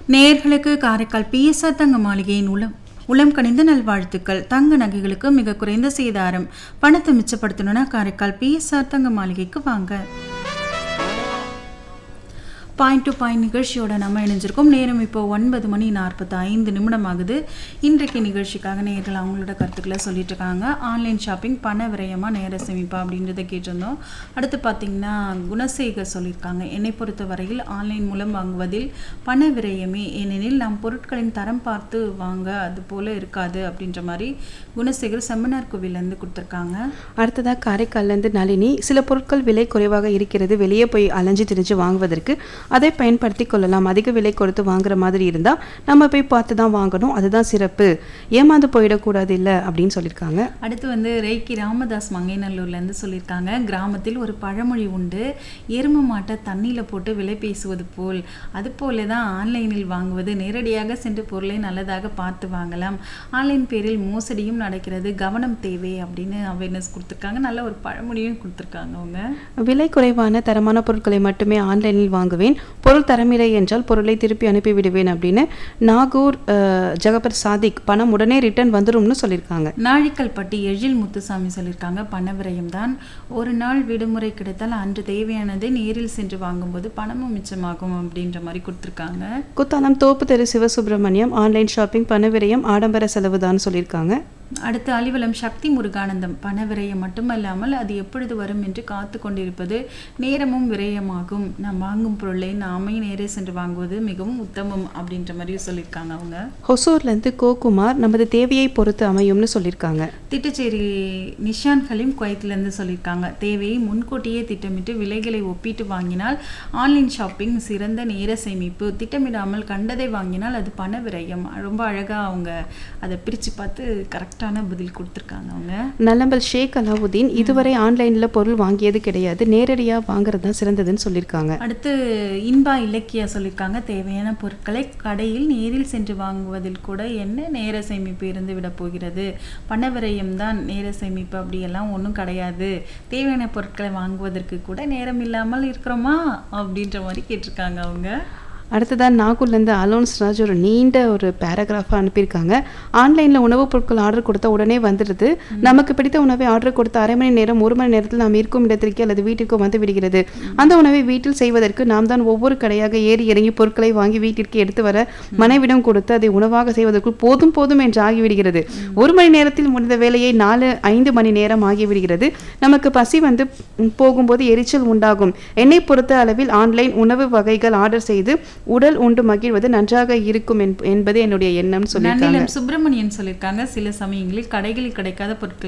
நேயர்களுக்கு காரைக்கால் பிஎஸ்ஆர் தங்க மாளிகையின் உளம் உளம் கனிந்த நல்வாழ்த்துக்கள் தங்க நகைகளுக்கு மிக குறைந்த சேதாரம் பணத்தை மிச்சப்படுத்தணும்னா காரைக்கால் பிஎஸ்ஆர் தங்க மாளிகைக்கு வாங்க பாயிண்ட் டு பாயிண்ட் நிகழ்ச்சியோட நம்ம இணைஞ்சிருக்கோம் நேரம் இப்போ ஒன்பது மணி நாற்பத்தி ஐந்து நிமிடம் ஆகுது இன்றைக்கு நிகழ்ச்சிக்காக நேர்கள் அவங்களோட கருத்துக்களை சொல்லிட்டு இருக்காங்க ஆன்லைன் ஷாப்பிங் பண விரயமா நேர சேமிப்பா அப்படின்றத கேட்டிருந்தோம் அடுத்து பார்த்தீங்கன்னா குணசேகர் சொல்லியிருக்காங்க என்னை பொறுத்த வரையில் ஆன்லைன் மூலம் வாங்குவதில் பண விரயமே ஏனெனில் நாம் பொருட்களின் தரம் பார்த்து வாங்க அது போல இருக்காது அப்படின்ற மாதிரி குணசேகர் செம்மனார் கோவிலேருந்து கொடுத்துருக்காங்க அடுத்ததாக காரைக்கால்லேருந்து நளினி சில பொருட்கள் விலை குறைவாக இருக்கிறது வெளியே போய் அலைஞ்சு திரிஞ்சு வாங்குவதற்கு அதை பயன்படுத்தி கொள்ளலாம் அதிக விலை கொடுத்து வாங்குற மாதிரி இருந்தால் நம்ம போய் பார்த்து தான் வாங்கணும் அதுதான் சிறப்பு ஏமாந்து போயிடக்கூடாது இல்லை அப்படின்னு சொல்லியிருக்காங்க அடுத்து வந்து ரேக்கி ராமதாஸ் மங்கைநல்லூர்லேருந்து சொல்லியிருக்காங்க கிராமத்தில் ஒரு பழமொழி உண்டு எரும மாட்டை தண்ணியில் போட்டு விலை பேசுவது போல் அது போல தான் ஆன்லைனில் வாங்குவது நேரடியாக சென்று பொருளை நல்லதாக பார்த்து வாங்கலாம் ஆன்லைன் பேரில் மோசடியும் நடக்கிறது கவனம் தேவை அப்படின்னு அவேர்னஸ் கொடுத்துருக்காங்க நல்ல ஒரு பழமொழியும் கொடுத்துருக்காங்க அவங்க விலை குறைவான தரமான பொருட்களை மட்டுமே ஆன்லைனில் வாங்குவேன் பொருள் தரமில்லை என்றால் பொருளை திருப்பி அனுப்பி விடுவேன் அப்படின்னு நாகூர் அஹ், ஜகபர் சாதிக் பணம் உடனே ரிட்டர்ன் வந்துரும்னு சொல்லியிருக்காங்க நாழிக்கல்பட்டி எழில் முத்துசாமி சொல்லியிருக்காங்க பண விரயம் தான் ஒரு நாள் விடுமுறை கிடைத்தால் அன்று தேவையானதை நேரில் சென்று வாங்கும்போது பணமும் மிச்சமாகும் அப்படின்ற மாதிரி கொடுத்துருக்காங்க குத்தாலம் தோப்பு தெரு சிவசுப்பிரமணியம் ஆன்லைன் ஷாப்பிங் பண விரயம் ஆடம்பர செலவு தான் சொல்லியிருக்காங்க அடுத்து அலிவலம் சக்தி முருகானந்தம் பண விரயம் மட்டுமல்லாமல் அது எப்பொழுது வரும் என்று காத்து கொண்டிருப்பது நேரமும் விரயமாகும் நாம் வாங்கும் பொருளை நாமே நேரே சென்று வாங்குவது மிகவும் உத்தமம் அப்படின்ற மாதிரி சொல்லியிருக்காங்க அவங்க ஹொசூர்லேருந்து கோகுமார் நமது தேவையை பொறுத்து அமையும்னு சொல்லியிருக்காங்க திட்டச்சேரி நிஷான் ஹலீம் குவைத்திலேருந்து சொல்லியிருக்காங்க தேவையை முன்கூட்டியே திட்டமிட்டு விலைகளை ஒப்பிட்டு வாங்கினால் ஆன்லைன் ஷாப்பிங் சிறந்த நேர சேமிப்பு திட்டமிடாமல் கண்டதை வாங்கினால் அது பண விரயம் ரொம்ப அழகாக அவங்க அதை பிரித்து பார்த்து கரெக்டான பதில் கொடுத்துருக்காங்க அவங்க நல்லம்பல் ஷேக் அலாவுதீன் இதுவரை ஆன்லைனில் பொருள் வாங்கியது கிடையாது நேரடியாக வாங்குறது தான் சிறந்ததுன்னு சொல்லியிருக்காங்க அடுத்து இன்பா இலக்கியா சொல்லியிருக்காங்க தேவையான பொருட்களை கடையில் நேரில் சென்று வாங்குவதில் கூட என்ன நேர சேமிப்பு இருந்து விட போகிறது பண விரயம் தான் நேர சேமிப்பு அப்படியெல்லாம் ஒன்றும் கிடையாது தேவையான பொருட்களை வாங்குவதற்கு கூட நேரம் இல்லாமல் இருக்கிறோமா அப்படின்ற மாதிரி கேட்டிருக்காங்க அவங்க அடுத்ததாக நாகூர்லேருந்து அலோன்ஸ் ராஜ் ஒரு நீண்ட ஒரு பேராகிராஃபாக அனுப்பியிருக்காங்க ஆன்லைனில் உணவுப் பொருட்கள் ஆர்டர் கொடுத்தா உடனே வந்துடுது நமக்கு பிடித்த உணவை ஆர்டர் கொடுத்த அரை மணி நேரம் ஒரு மணி நேரத்தில் நாம் இருக்கும் இடத்திற்கே அல்லது வீட்டிற்கோ வந்து விடுகிறது அந்த உணவை வீட்டில் செய்வதற்கு நாம் தான் ஒவ்வொரு கடையாக ஏறி இறங்கி பொருட்களை வாங்கி வீட்டிற்கு எடுத்து வர மனைவிடம் கொடுத்து அதை உணவாக செய்வதற்குள் போதும் போதும் என்று ஆகிவிடுகிறது ஒரு மணி நேரத்தில் முடிந்த வேலையை நாலு ஐந்து மணி நேரம் ஆகிவிடுகிறது நமக்கு பசி வந்து ம், போகும்போது எரிச்சல் உண்டாகும் என்னை பொறுத்த அளவில் ஆன்லைன் உணவு வகைகள் ஆர்டர் செய்து உடல் உண்டு மகிழ்வது நன்றாக இருக்கும் என்ப- என்பது என்னுடைய எண்ணம் சொல்லியிருக்காங்க நன்னிலம் சுப்பிரமணியன் சொல்லியிருக்காங்க சில சமயங்களில் கடைகளில் கிடைக்காத பொருட்கள்